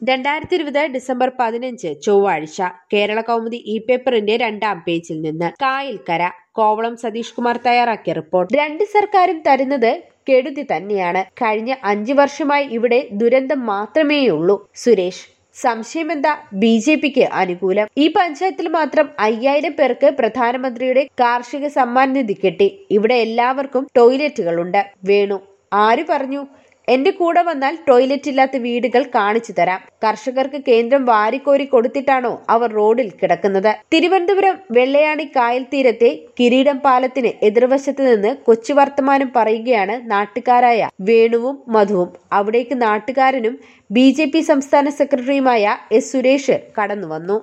രണ്ടായിരത്തി ഇരുപത് ഡിസംബർ പതിനഞ്ച് ചൊവ്വാഴ്ച കേരള കൗമുദി ഇ പേപ്പറിന്റെ രണ്ടാം പേജിൽ നിന്ന് കായൽക്കര കോവളം സതീഷ് കുമാർ തയ്യാറാക്കിയ റിപ്പോർട്ട് രണ്ട് സർക്കാരും തരുന്നത് കെടുതി തന്നെയാണ് കഴിഞ്ഞ അഞ്ചു വർഷമായി ഇവിടെ ദുരന്തം മാത്രമേയുള്ളൂ സുരേഷ് സംശയമെന്താ ബി ജെ പിക്ക് അനുകൂലം ഈ പഞ്ചായത്തിൽ മാത്രം അയ്യായിരം പേർക്ക് പ്രധാനമന്ത്രിയുടെ കാർഷിക സമ്മാൻ നിധി കിട്ടി ഇവിടെ എല്ലാവർക്കും ടോയ്ലറ്റുകളുണ്ട് വേണു ആര് പറഞ്ഞു എന്റെ കൂടെ വന്നാൽ ടോയ്ലറ്റ് ഇല്ലാത്ത വീടുകൾ കാണിച്ചു തരാം കർഷകർക്ക് കേന്ദ്രം വാരിക്കോരി കൊടുത്തിട്ടാണോ അവർ റോഡിൽ കിടക്കുന്നത് തിരുവനന്തപുരം വെള്ളയാണി കായൽ തീരത്തെ കിരീടം പാലത്തിന് എതിർവശത്ത് നിന്ന് കൊച്ചു വർത്തമാനം പറയുകയാണ് നാട്ടുകാരായ വേണുവും മധുവും അവിടേക്ക് നാട്ടുകാരനും ബി സംസ്ഥാന സെക്രട്ടറിയുമായ എസ് സുരേഷ് കടന്നു വന്നു